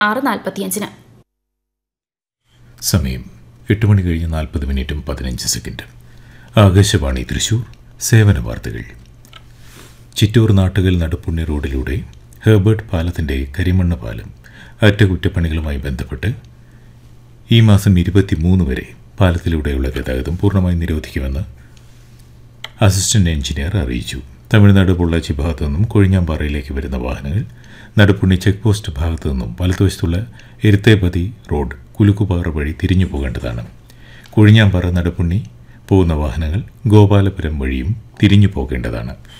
ആറ് നാൽപ്പത്തിയഞ്ചിന് സമയം എട്ട് മണി കഴിഞ്ഞ് നാൽപ്പത് മിനിറ്റും പതിനഞ്ച് സെക്കൻഡ് ആകാശവാണി തൃശൂർ സേവന വാർത്തകൾ ചിറ്റൂർ നാട്ടുകൽ നടുപ്പുണ്ണി റോഡിലൂടെ ഹെർബർട്ട് പാലത്തിൻ്റെ കരിമണ്ണ് പാലം അറ്റകുറ്റപ്പണികളുമായി ബന്ധപ്പെട്ട് ഈ മാസം ഇരുപത്തിമൂന്ന് വരെ പാലത്തിലൂടെയുള്ള ഗതാഗതം പൂർണ്ണമായി നിരോധിക്കുമെന്ന് അസിസ്റ്റന്റ് എഞ്ചിനീയർ അറിയിച്ചു തമിഴ്നാട് പൊള്ളാച്ചി ഭാഗത്തു നിന്നും കൊഴിഞ്ഞാമ്പാറയിലേക്ക് വരുന്ന വാഹനങ്ങൾ നടുപ്പുണ്ണി ചെക്ക് പോസ്റ്റ് ഭാഗത്തു നിന്നും വലതുവശത്തുള്ള എരുത്തേപതി റോഡ് കുലുക്കുപാറ വഴി തിരിഞ്ഞു പോകേണ്ടതാണ് കൊഴിഞ്ഞാമ്പാറ നടുപ്പുണ്ണി പോകുന്ന വാഹനങ്ങൾ ഗോപാലപുരം വഴിയും തിരിഞ്ഞു പോകേണ്ടതാണ്